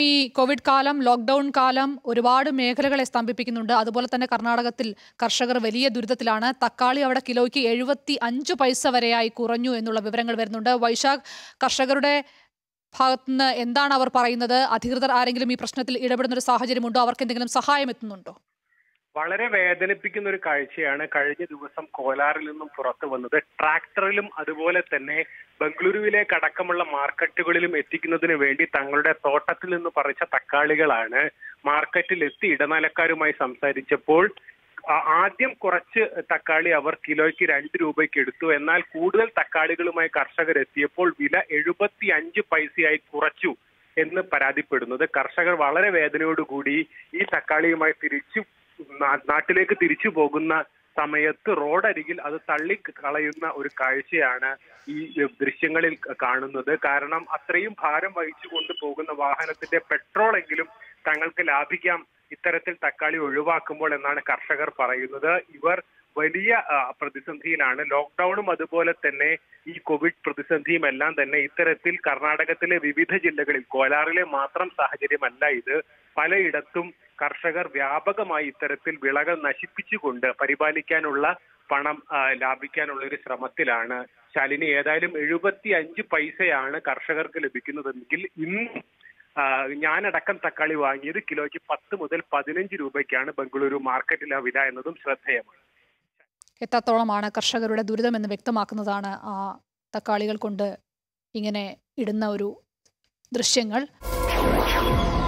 ഈ കോവിഡ് കാലം ലോക്ക്ഡൌൺ കാലം ഒരുപാട് മേഖലകളെ സ്തംഭിപ്പിക്കുന്നുണ്ട് അതുപോലെ തന്നെ കർണാടകത്തിൽ കർഷകർ വലിയ ദുരിതത്തിലാണ് തക്കാളി അവിടെ കിലോയ്ക്ക് എഴുപത്തി അഞ്ച് പൈസ വരെയായി കുറഞ്ഞു എന്നുള്ള വിവരങ്ങൾ വരുന്നുണ്ട് വൈശാഖ് കർഷകരുടെ ഭാഗത്തുനിന്ന് എന്താണ് അവർ പറയുന്നത് അധികൃതർ ആരെങ്കിലും ഈ പ്രശ്നത്തിൽ ഇടപെടുന്ന ഒരു സാഹചര്യമുണ്ടോ അവർക്ക് എന്തെങ്കിലും സഹായം എത്തുന്നുണ്ടോ വളരെ വേദനിപ്പിക്കുന്ന ഒരു കാഴ്ചയാണ് കഴിഞ്ഞ ദിവസം കോലാറിൽ നിന്നും പുറത്തു വന്നത് ട്രാക്ടറിലും അതുപോലെ തന്നെ ബംഗളൂരുവിലേക്ക് അടക്കമുള്ള മാർക്കറ്റുകളിലും എത്തിക്കുന്നതിന് വേണ്ടി തങ്ങളുടെ തോട്ടത്തിൽ നിന്ന് പറിച്ച തക്കാളികളാണ് മാർക്കറ്റിൽ എത്തി ഇടനിലക്കാരുമായി സംസാരിച്ചപ്പോൾ ആ- ആദ്യം കുറച്ച് തക്കാളി അവർ കിലോയ്ക്ക് രണ്ട് രൂപയ്ക്ക് എടുത്തു എന്നാൽ കൂടുതൽ തക്കാളികളുമായി കർഷകർ എത്തിയപ്പോൾ വില എഴുപത്തി അഞ്ച് പൈസയായി കുറച്ചു എന്ന് പരാതിപ്പെടുന്നത് കർഷകർ വളരെ വേദനയോടുകൂടി ഈ തക്കാളിയുമായി തിരിച്ചു നാ- നാട്ടിലേക്ക് തിരിച്ചു പോകുന്ന സമയത്ത് റോഡരികിൽ അത് തള്ളി കളയുന്ന ഒരു കാഴ്ചയാണ് ഈ ദൃശ്യങ്ങളിൽ കാണുന്നത് കാരണം അത്രയും ഭാരം വഹിച്ചു കൊണ്ട് പോകുന്ന വാഹനത്തിന്റെ പെട്രോൾ എങ്കിലും തങ്ങൾക്ക് ലാഭിക്കാം ഇത്തരത്തിൽ തക്കാളി ഒഴിവാക്കുമ്പോൾ എന്നാണ് കർഷകർ പറയുന്നത് ഇവർ വലിയ ആ, പ്രതിസന്ധിയിലാണ് ലോക്ക്ഡൌണും അതുപോലെ തന്നെ ഈ കോവിഡ് പ്രതിസന്ധിയും എല്ലാം തന്നെ ഇത്തരത്തിൽ കർണാടകത്തിലെ വിവിധ ജില്ലകളിൽ കോലാറിലെ മാത്രം സാഹചര്യമല്ല ഇത് പലയിടത്തും കർഷകർ വ്യാപകമായി ഇത്തരത്തിൽ വിളകൾ നശിപ്പിച്ചുകൊണ്ട് പരിപാലിക്കാനുള്ള പണം ആ, ലാഭിക്കാനുള്ള ഒരു ശ്രമത്തിലാണ് ശാലിനി ഏതായാലും എഴുപത്തി അഞ്ച് പൈസയാണ് കർഷകർക്ക് ലഭിക്കുന്നതെങ്കിൽ ഇന്ന് ആ, ഞാനടക്കം തക്കാളി വാങ്ങിയത് കിലോയ്ക്ക് പത്ത് മുതൽ പതിനഞ്ച് രൂപയ്ക്കാണ് ബംഗളൂരു മാർക്കറ്റിലെ വില എന്നതും ശ്രദ്ധേയമാണ് എത്രത്തോളമാണ് കർഷകരുടെ ദുരിതമെന്ന് വ്യക്തമാക്കുന്നതാണ് ആ തക്കാളികൾ കൊണ്ട് ഇങ്ങനെ ഇടുന്ന ഒരു ദൃശ്യങ്ങൾ